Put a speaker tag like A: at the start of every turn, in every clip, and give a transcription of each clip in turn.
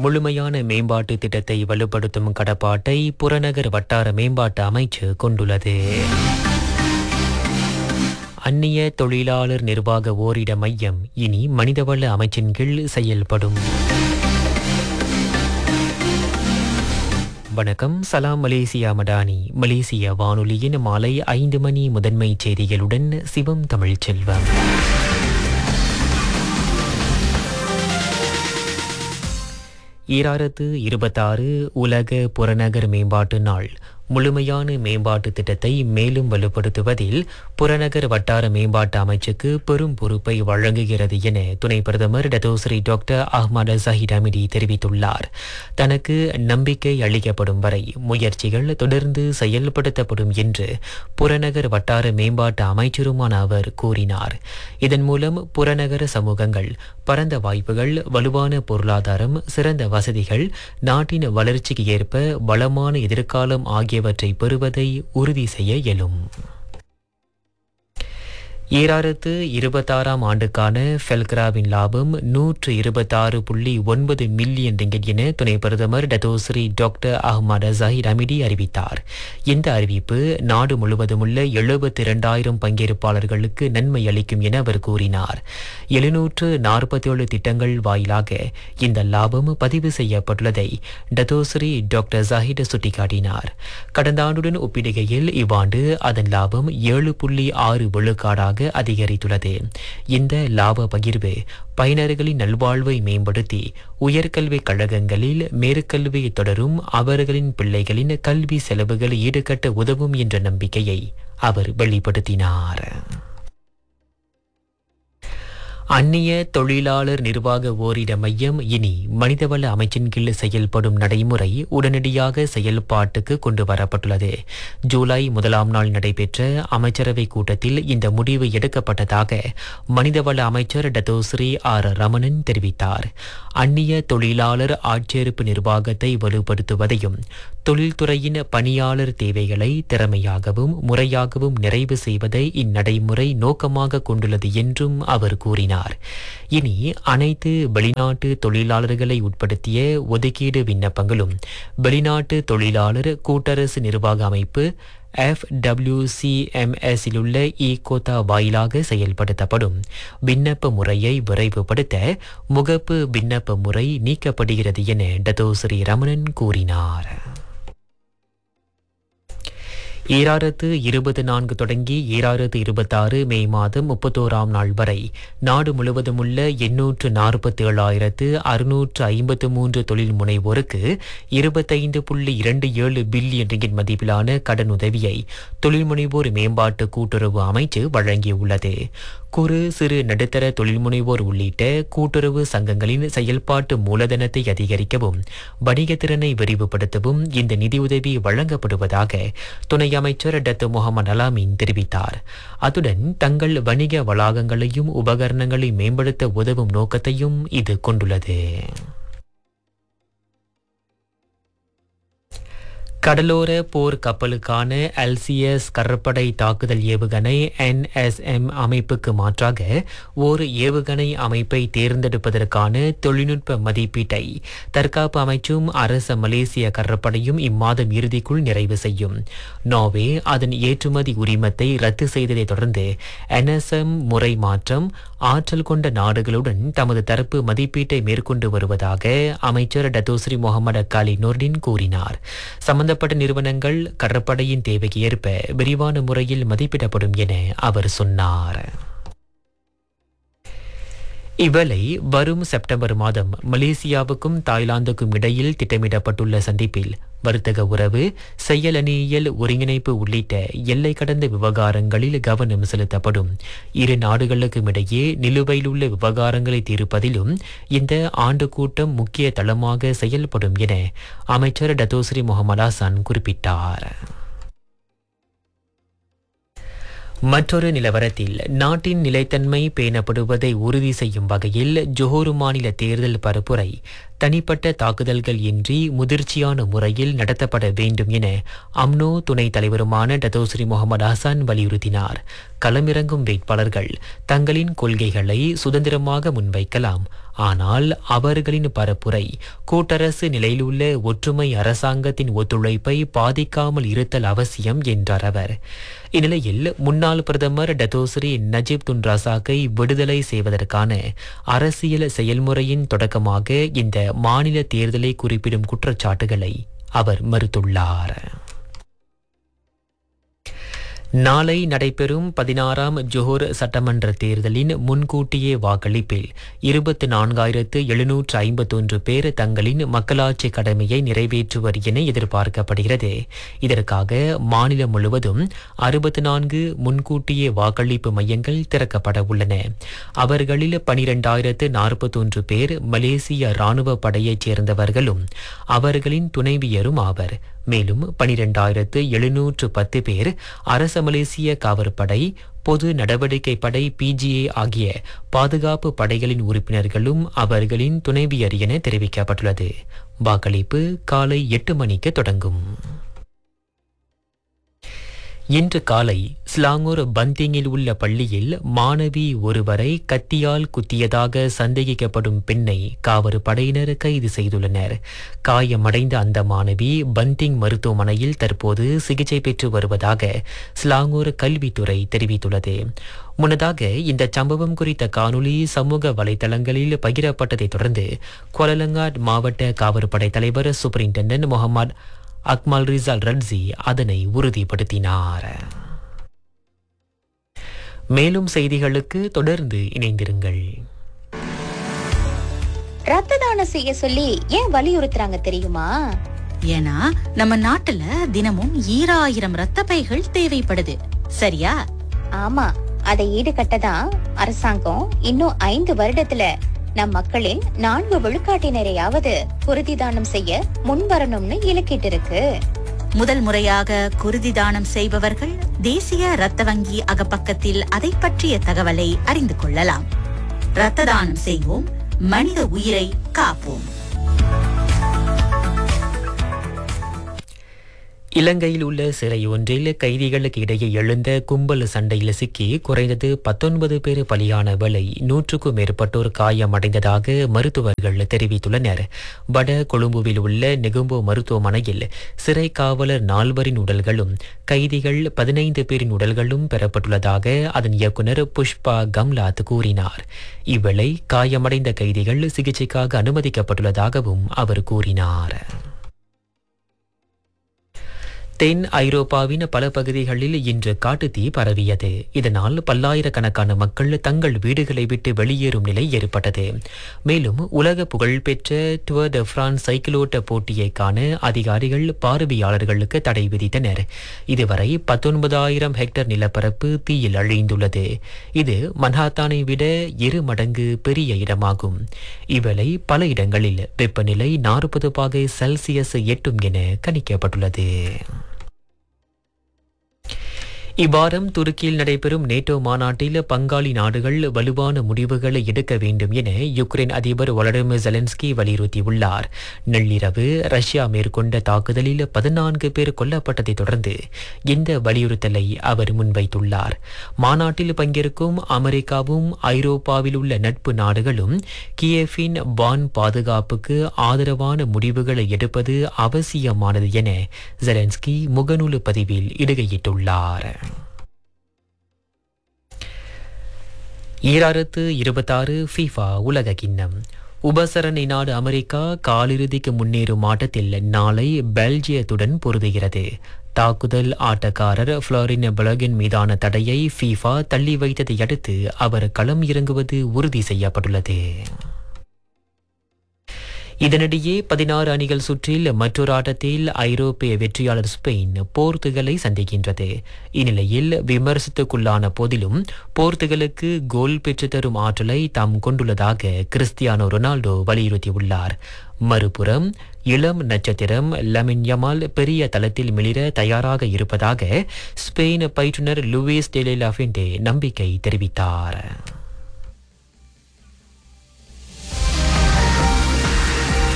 A: முழுமையான மேம்பாட்டு திட்டத்தை வலுப்படுத்தும் கடப்பாட்டை புறநகர் வட்டார மேம்பாட்டு அமைச்சு கொண்டுள்ளது அந்நிய தொழிலாளர் நிர்வாக ஓரிட மையம் இனி மனிதவள அமைச்சின் கீழ் செயல்படும் வணக்கம் சலாம் மலேசியா மடானி மலேசிய வானொலியின் மாலை ஐந்து மணி முதன்மை செய்திகளுடன் சிவம் தமிழ் செல்வம் ஈராயிரத்து இருபத்தாறு உலக புறநகர் மேம்பாட்டு நாள் முழுமையான மேம்பாட்டு திட்டத்தை மேலும் வலுப்படுத்துவதில் புறநகர் வட்டார மேம்பாட்டு அமைச்சுக்கு பெரும் பொறுப்பை வழங்குகிறது என துணை பிரதமர் Dato Sri doctor Ahmad Zahid Hamidi தெரிவித்துள்ளார் தனக்கு நம்பிக்கை அளிக்கப்படும் வரை முயற்சிகள் தொடர்ந்து செயல்படுத்தப்படும் என்று புறநகர் வட்டார மேம்பாட்டு அமைச்சருமான அவர் கூறினார் இதன் மூலம் புறநகர சமூகங்கள் பரந்த வாய்ப்புகள் வலுவான பொருளாதாரம் சிறந்த வசதிகள் நாட்டின் வளர்ச்சிக்கு ஏற்ப வளமான எதிர்காலம் ஆகியவற்றை பெறுவதை உறுதி செய்ய இயலும் ஈராயிரத்து இருபத்தாறாம் ஆண்டுக்கான ஃபெல்கராவின் லாபம் நூற்று இருபத்தாறு புள்ளி ஒன்பது மில்லியன் ரிங்கெட் என துணை பிரதமர் Dato Sri doctor Ahmad Zahid Hamidi அறிவித்தார் இந்த அறிவிப்பு நாடு முழுவதும் உள்ள எழுபத்தி இரண்டாயிரம் பங்கேற்பாளர்களுக்கு நன்மை அளிக்கும் என அவர் கூறினார் எழுநூற்று நாற்பத்தி ஏழு திட்டங்கள் வாயிலாக இந்த லாபம் பதிவு செய்யப்பட்டுள்ளதை டத்தோஸ்ரீ டாக்டர் ஜஹிட் சுட்டிக்காட்டினார் கடந்த ஆண்டுடன் ஒப்பிடுகையில் இவ்வாண்டு அதன் லாபம் ஏழு புள்ளி ஆறு விழுக்காடாக அதிகரித்துள்ளது இந்த லாப பகிர்வு பயனர்களின் நல்வாழ்வை மேம்படுத்தி உயர்கல்வி கழகங்களில் மேற்கல்வியை தொடரும் அவர்களின் பிள்ளைகளின் கல்வி செலவுகளை ஈடுகட்ட உதவும் என்ற நம்பிக்கையை அவர் வெளிப்படுத்தினார் அந்நிய தொழிலாளர் நிர்வாக ஓரிட மையம் இனி மனிதவள அமைச்சின் கீழ் செயல்படும் நடைமுறை உடனடியாக செயல்பாட்டுக்கு கொண்டு வரப்பட்டுள்ளது ஜூலை முதலாம் நாள் நடைபெற்ற அமைச்சரவை கூட்டத்தில் இந்த முடிவு எடுக்கப்பட்டதாக மனிதவள அமைச்சர் டத்தோஸ்ரீ ஆர் ரமணன் தெரிவித்தார் அந்நிய தொழிலாளர் ஆட்சேர்ப்பு நிர்வாகத்தை வலுப்படுத்துவதையும் தொழில்துறையின் பணியாளர் தேவைகளை திறமையாகவும் முறையாகவும் நிறைவு செய்வதை இந்நடைமுறை நோக்கமாக கொண்டுள்ளது என்றும் அவர் கூறினார் இனி அனைத்து வெளிநாட்டு தொழிலாளர்களை உட்படுத்திய ஒதுக்கீடு விண்ணப்பங்களும் வெளிநாட்டு தொழிலாளர் கூட்டரசு நிர்வாக அமைப்பு எஃப்டபிள்யூசிஎம்எஸில் உள்ள இ கோத்தா வாயிலாக செயல்படுத்தப்படும் விண்ணப்ப முறையை விரைவுபடுத்த முகப்பு விண்ணப்ப முறை நீக்கப்படுகிறது என டத்தோஸ்ரீ ரமணன் கூறினார் ஈராயிரத்து இருபது நான்கு தொடங்கி ஈராயிரத்து இருபத்தாறு மே மாதம் முப்பத்தோராம் நாள் வரை நாடு முழுவதும் உள்ள எண்ணூற்று நாற்பத்தி ஏழாயிரத்து அறுநூற்று ஐம்பத்து மூன்று தொழில் முனைவோருக்கு இருபத்தைந்து புள்ளி இரண்டு ஏழு பில்லியன் ரிங்கிட் மதிப்பிலான கடன் உதவியை தொழில் முனைவோர் மேம்பாட்டு கூட்டுறவு அமைச்சு வழங்கியுள்ளது குறு சிறு நடுத்தர தொழில் முனைவோர் உள்ளிட்ட கூட்டுறவு சங்கங்களின் செயல்பாட்டு மூலதனத்தை அதிகரிக்கவும் வணிகத்திறனை விரிவுபடுத்தவும் இந்த நிதியுதவி வழங்கப்படுவதாக துணை அமைச்சர் டத்து முகமது அலாமீன் தெரிவித்தார் அத்துடன் தங்கள் வணிக வளாகங்களையும் உபகரணங்களை மேம்படுத்த உதவும் நோக்கத்தையும் இது கொண்டுள்ளது கடலோர போர் கப்பலுக்கான எல்சிஎஸ் கடற்படை தாக்குதல் ஏவுகணை என்எஸ்எம் அமைப்புக்கு மாற்றாக ஒரு ஏவுகணை அமைப்பை தேர்ந்தெடுப்பதற்கான தொழில்நுட்ப மதிப்பீட்டை தற்காப்பு அமைச்சும் அரச மலேசிய கடற்படையும் இம்மாதம் இறுதிக்குள் நிறைவு செய்யும் நார்வே அதன் ஏற்றுமதி உரிமத்தை ரத்து செய்ததை தொடர்ந்து என்எஸ்எம் முறை மாற்றம் ஆற்றல் கொண்ட நாடுகளுடன் தமது தரப்பு மதிப்பீட்டை மேற்கொண்டு வருவதாக அமைச்சர் டத்தோஸ்ரீ முகமது அக்காலி நொர்டின் கூறினார் சம்பந்தப்பட்ட நிறுவனங்கள் கடற்படையின் தேவைக்கு ஏற்ப விரிவான முறையில் மதிப்பிடப்படும் என அவர் சொன்னார் இவ்வேளை வரும் செப்டம்பர் மாதம் மலேசியாவுக்கும் தாய்லாந்துக்கும் இடையில் திட்டமிடப்பட்டுள்ள சந்திப்பில் வர்த்தக உறவு செயலணியியல் ஒருங்கிணைப்பு உள்ளிட்ட எல்லை கடந்த விவகாரங்களில் கவனம் செலுத்தப்படும் இரு நாடுகளுக்கும் இடையே நிலுவையில் உள்ள விவகாரங்களை தீர்ப்பதிலும் இந்த ஆண்டு கூட்டம் முக்கிய தளமாக செயல்படும் என அமைச்சர் டத்தோஸ்ரீ முகமது ஹாசான் குறிப்பிட்டார் மற்றொரு நிலவரத்தில் நாட்டின் நிலைத்தன்மை பேணப்படுவதை உறுதி செய்யும் வகையில் ஜொஹோரு மாநில தேர்தல் பரப்புரை தனிப்பட்ட தாக்குதல்கள் இன்றி முதிர்ச்சியான முறையில் நடத்தப்பட வேண்டும் என அம்னோ துணைத் தலைவருமான டத்தோஸ்ரீ முகமது ஹசான் வலியுறுத்தினார் களமிறங்கும் வேட்பாளர்கள் தங்களின் கொள்கைகளை சுதந்திரமாக முன்வைக்கலாம் ஆனால் அவர்களின் பரப்புரை கூட்டரசு நிலையிலுள்ள ஒற்றுமை அரசாங்கத்தின் ஒத்துழைப்பை பாதிக்காமல் இருத்தல் அவசியம் என்றார் அவர் இந்நிலையில் முன்னாள் பிரதமர் டத்தோஸ்ரீ நஜீப் துன் ரசாக்கை விடுதலை செய்வதற்கான அரசியல் செயல்முறையின் தொடக்கமாக இந்த மாநில தேர்தலை குறிப்பிடும் குற்றச்சாட்டுகளை அவர் மறுத்துள்ளார் நாளை நடைபெறும் பதினாறாம் ஜோஹர் சட்டமன்ற தேர்தலின் முன்கூட்டியே வாக்களிப்பில் இருபத்தி நான்காயிரத்து எழுநூற்று ஐம்பத்தொன்று பேர் தங்களின் மக்களாட்சி கடமையை நிறைவேற்றுவர் என எதிர்பார்க்கப்படுகிறது இதற்காக மாநிலம் முழுவதும் அறுபத்தி நான்கு முன்கூட்டியே வாக்களிப்பு மையங்கள் திறக்கப்பட உள்ளன அவர்களில் பனிரெண்டாயிரத்து நாற்பத்தொன்று பேர் மலேசிய ராணுவ படையைச் சேர்ந்தவர்களும் அவர்களின் துணைவியரும் ஆவர் மேலும் பனிரெண்டாயிரத்து எழுநூற்று பத்து பேர் அரச மலேசிய காவற்படை பொது நடவடிக்கை படை பிஜிஏ ஆகிய பாதுகாப்பு படைகளின் உறுப்பினர்களும் அவர்களின் துணைவியர் என தெரிவிக்கப்பட்டுள்ளது வாக்களிப்பு காலை எட்டு மணிக்கு தொடங்கும் இன்று காலை ஸ்லாங்கூர் பந்திங்கில் உள்ள பள்ளியில் மாணவி ஒருவரை கத்தியால் குத்தியதாக சந்தேகிக்கப்படும் பெண்ணை காவல் படையினர் கைது செய்துள்ளனர் காயமடைந்த அந்த மாணவி பந்திங் மருத்துவமனையில் தற்போது சிகிச்சை பெற்று வருவதாக ஸ்லாங்கூர் கல்வித்துறை தெரிவித்துள்ளது முன்னதாக இந்த சம்பவம் குறித்த காணொளி சமூக வலைதளங்களில் பகிரப்பட்டதைத் தொடர்ந்து கோலலங்காட் மாவட்ட காவற்படை தலைவர் superintendent Muhammad Akmal Rizal Radzi அதனை உறுதிப்படுத்தினார் மேலும் செய்திகளுக்கு தொடர்ந்து இணைந்திருங்கள்
B: ரத்த தானம் செய்ய சொல்லி ஏன் வலியுறுத்துறாங்க தெரியுமா
C: ஏன்னா நம்ம நாட்டுல தினமும் ஈராயிரம் ரத்த பைகள் தேவைப்படுது சரியா
B: ஆமா அதை ஈடுகட்ட தான் அரசாங்கம் இன்னும் ஐந்து வருடத்துல நம் மக்களின் நான்கு விழுக்காட்டினரையாவது குருதி தானம் செய்ய முன்வரணும்னு இலக்கிட்டு இருக்கு
C: முதல் முறையாக குருதி தானம் செய்பவர்கள் தேசிய ரத்த வங்கி அகப்பக்கத்தில் அதை பற்றிய தகவலை அறிந்து கொள்ளலாம் ரத்த தானம் செய்வோம் மனித உயிரை காப்போம்
A: இலங்கையில் உள்ள சிறை ஒன்றில் கைதிகளுக்கு இடையே எழுந்த கும்பல் சண்டையில் சிக்கி குறைந்தது பத்தொன்பது பேர் பலியான வேளை நூற்றுக்கும் மேற்பட்டோர் காயமடைந்ததாக மருத்துவர்கள் தெரிவித்துள்ளனர் வட கொழும்புவில் உள்ள நெகும்போ மருத்துவமனையில் சிறை காவலர் நால்வரின் உடல்களும் கைதிகள் பதினைந்து பேரின் உடல்களும் பெறப்பட்டுள்ளதாக அதன் இயக்குனர் புஷ்பா கம்லாத் கூறினார் இவ்வேளை காயமடைந்த கைதிகள் சிகிச்சைக்காக அனுமதிக்கப்பட்டுள்ளதாகவும் அவர் கூறினார் தென் ஐரோப்பாவின் பல பகுதிகளில் இன்று காட்டுத்தீ பரவியது இதனால் பல்லாயிரக்கணக்கான மக்கள் தங்கள் வீடுகளை விட்டு வெளியேறும் நிலை ஏற்பட்டது மேலும் உலக புகழ்பெற்ற டுவர் ட பிரான்ஸ் சைக்கிளோட்ட போட்டியை காண அதிகாரிகள் பார்வையாளர்களுக்கு தடை விதித்தனர் இதுவரை பத்தொன்பதாயிரம் ஹெக்டேர் நிலப்பரப்பு தீயில் அழிந்துள்ளது இது மன்ஹாத்தானை விட இரு மடங்கு பெரிய இடமாகும் இவ்வேளை பல இடங்களில் வெப்பநிலை நாற்பது பாகை செல்சியஸ் எட்டும் என கணிக்கப்பட்டுள்ளது இவ்வாரம் துருக்கியில் நடைபெறும் நேட்டோ மாநாட்டில் பங்காளி நாடுகள் வலுவான முடிவுகளை எடுக்க வேண்டும் என யுக்ரைன் அதிபர் வளடிமிர் ஜெலன்ஸ்கி வலியுறுத்தியுள்ளார் நள்ளிரவு ரஷ்யா மேற்கொண்ட தாக்குதலில் பதினான்கு பேர் கொல்லப்பட்டதைத் தொடர்ந்து இந்த வலியுறுத்தலை அவர் முன்வைத்துள்ளார் மாநாட்டில் பங்கேற்கும் அமெரிக்காவும் ஐரோப்பாவில் உள்ள நட்பு நாடுகளும் கியேஃபின் வான் பாதுகாப்புக்கு ஆதரவான முடிவுகளை எடுப்பது அவசியமானது என ஜெலன்ஸ்கி முகநூல் பதிவில் இடுகையிட்டுள்ளார் ஈராயிரத்து இருபத்தாறு ஃபீஃபா உலக கிண்ணம் உபசரணை நாடு அமெரிக்கா காலிறுதிக்கு முன்னேறும் ஆட்டத்தில் நாளை பெல்ஜியத்துடன் பொருதுகிறது தாக்குதல் ஆட்டக்காரர் ஃப்ளோரின் பலகின் மீதான தடையை ஃபீஃபா தள்ளி வைத்ததை அடுத்து அவர் களம் இறங்குவது உறுதி செய்யப்பட்டுள்ளது இதனிடையே பதினாறு அணிகள் சுற்றில் மற்றொரு ஆட்டத்தில் ஐரோப்பிய வெற்றியாளர் ஸ்பெயின் போர்த்துகலை சந்திக்கின்றது இந்நிலையில் விமர்சத்துக்குள்ளான போதிலும் போர்த்துகலுக்கு கோல் பெற்று தரும் ஆற்றலை தாம் கொண்டுள்ளதாக கிறிஸ்டியானோ ரொனால்டோ வலியுறுத்தியுள்ளார் மறுபுறம் இளம் நட்சத்திரம் லமின் யமால் பெரிய தளத்தில் மிளிர தயாராக இருப்பதாக ஸ்பெயின் பயிற்றுனர் லூயிஸ் டெலிலாஃபின்டே நம்பிக்கை தெரிவித்தார்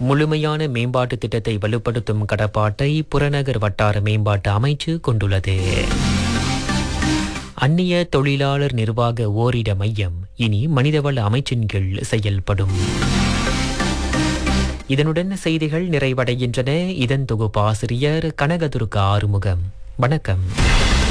A: முழுமையான மேம்பாட்டு திட்டத்தை வலுப்படுத்தும் கடப்பாட்டை புறநகர் வட்டார மேம்பாட்டு அமைச்சு கொண்டுள்ளது அந்நிய தொழிலாளர் நிர்வாக ஓரிட மையம் இனி மனிதவள அமைச்சின் கீழ் செயல்படும் இதனுடன் செய்திகள் நிறைவடைகின்றன இதன் தொகுப்பாசிரியர் கனகதுர்கா ஆறுமுகம் வணக்கம்